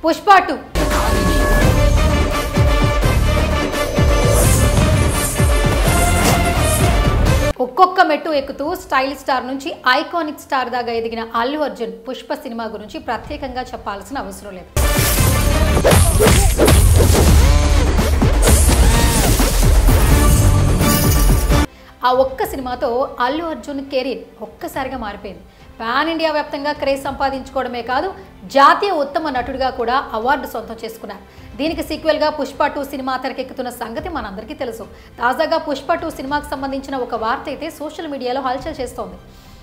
Pushpa two ఒక్కొక్క మెట్టు ఎక్కుతూ స్టైల్ స్టార్ నుంచి ఐకానిక్ స్టార్ దాకా ఎదిగిన అల్లు అర్జున్ పుష్ప సినిమా గురించి ప్రత్యేకంగా చెప్పాల్సిన అవసరం లేదు ఆ ఒక్క సినిమాతో అల్లు అర్జున్ కెరీర్ ఒక్కసారిగా మారిపోయింది పాన్ ఇండియా వ్యాప్తంగా క్రేజ్ సంపాదించుకోవడమే కాదు జాతీయ ఉత్తమ నటుడిగా కూడా అవార్డు సొంతం చేసుకున్నారు దీనికి సీక్వెల్గా పుష్ప టూ సినిమా తెరకెక్కుతున్న సంగతి మనందరికీ తెలుసు తాజాగా పుష్ప టూ సినిమాకు సంబంధించిన ఒక వార్త అయితే సోషల్ మీడియాలో హల్చల్ చేస్తోంది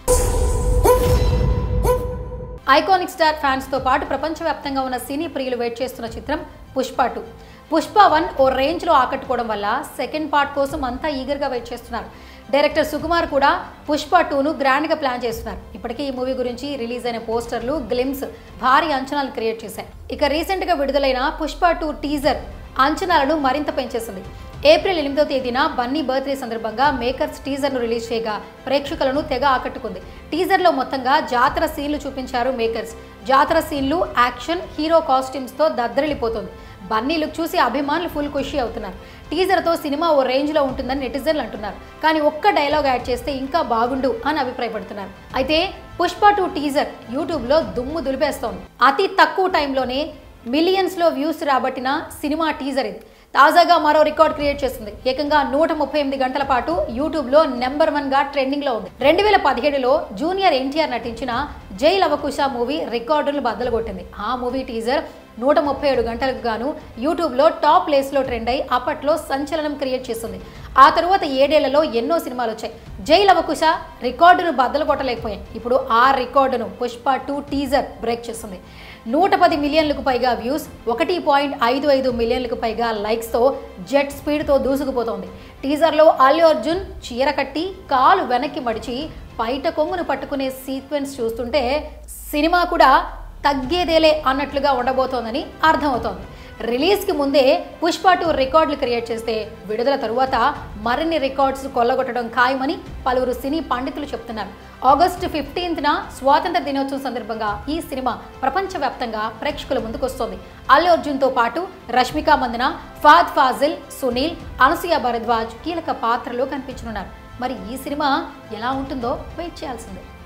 ఐకానిక్ స్టార్ ఫ్యాన్స్తో పాటు ప్రపంచవ్యాప్తంగా ఉన్న సినీ ప్రియులు వెయిట్ చేస్తున్న చిత్రం పుష్ప టూ పుష్ప వన్ ఓ రేంజ్లో ఆకట్టుకోవడం వల్ల సెకండ్ పార్ట్ కోసం అంతా ఈగర్గా వెయిట్ చేస్తున్నారు డైరెక్టర్ సుకుమార్ కూడా పుష్ప టూను గ్రాండ్గా ప్లాన్ చేస్తున్నారు ఇప్పటికే ఈ మూవీ గురించి రిలీజ్ అయిన పోస్టర్లు గ్లిమ్స్ భారీ అంచనాలు క్రియేట్ చేశాయి ఇక రీసెంట్గా విడుదలైన పుష్ప టూ టీజర్ అంచనాలను మరింత పెంచేసింది ఏప్రిల్ ఎనిమిదో తేదీన బన్నీ బర్త్డే సందర్భంగా మేకర్స్ టీజర్ను రిలీజ్ చేయగా ప్రేక్షకులను తెగ ఆకట్టుకుంది టీజర్లో మొత్తంగా జాతర సీన్లు చూపించారు మేకర్స్ జాతర సీన్లు యాక్షన్ హీరో కాస్ట్యూమ్స్తో దద్దరిల్లిపోతుంది బన్నీ లుక్ చూసి అభిమానులు ఫుల్ ఖుషి అవుతున్నారు టీజర్తో సినిమా ఓ రేంజ్లో ఉంటుందని నెటిజన్లు అంటున్నారు కానీ ఒక్క డైలాగ్ యాడ్ చేస్తే ఇంకా బాగుండు అని అభిప్రాయపడుతున్నారు అయితే పుష్ప టూ టీజర్ యూట్యూబ్లో దుమ్ము దులిపేస్తోంది అతి తక్కువ టైంలోనే మిలియన్స్లో వ్యూస్ రాబట్టిన సినిమా టీజర్ ఇది తాజాగా మరో రికార్డ్ క్రియేట్ చేసింది ఏకంగా నూట ముప్పై ఎనిమిది గంటల పాటు యూట్యూబ్లో నెంబర్ వన్ గా ట్రెండింగ్ లో ఉంది రెండు వేల పదిహేడులో జూనియర్ ఎన్టీఆర్ నటించిన జై లవకుశ మూవీ రికార్డులను బద్దలు కొట్టింది ఆ మూవీ టీజర్ నూట ముప్పై ఏడు గంటలకు గాను యూట్యూబ్లో టాప్ ప్లేస్లో ట్రెండ్ అయి అప్పట్లో సంచలనం క్రియేట్ చేసింది ఆ తరువాత ఏడేళ్లలో ఎన్నో సినిమాలు వచ్చాయి జై లవకుశ రికార్డును బద్దలు కొట్టలేకపోయాయి ఇప్పుడు ఆ రికార్డును పుష్ప టూ టీజర్ బ్రేక్ చేస్తుంది నూట పది మిలియన్లకు పైగా వ్యూస్ ఒకటి పాయింట్ ఐదు ఐదు మిలియన్లకు పైగా లైక్స్తో జెట్ స్పీడ్తో దూసుకుపోతోంది టీజర్లో అల్లు అర్జున్ చీర కట్టి కాలు వెనక్కి మడిచి పైట కొంగును పట్టుకునే సీక్వెన్స్ చూస్తుంటే సినిమా కూడా తగ్గేదేలే అన్నట్లుగా ఉండబోతోందని అర్థమవుతోంది రిలీజ్కి ముందే పుష్ప టూ రికార్డులు క్రియేట్ చేస్తే విడుదల తరువాత మరిన్ని రికార్డ్స్ కొల్లగొట్టడం ఖాయమని పలువురు సినీ పండితులు చెప్తున్నారు ఆగస్టు ఫిఫ్టీన్త్న స్వాతంత్ర దినోత్సవం సందర్భంగా ఈ సినిమా ప్రపంచవ్యాప్తంగా ప్రేక్షకుల ముందుకొస్తోంది అల్లు అర్జున్తో పాటు రష్మిక మందన ఫాద్ ఫాజిల్ సునీల్ అనసూయ భరద్వాజ్ కీలక పాత్రలో కనిపించనున్నారు మరి ఈ సినిమా ఎలా ఉంటుందో వెయిట్ చేయాల్సిందే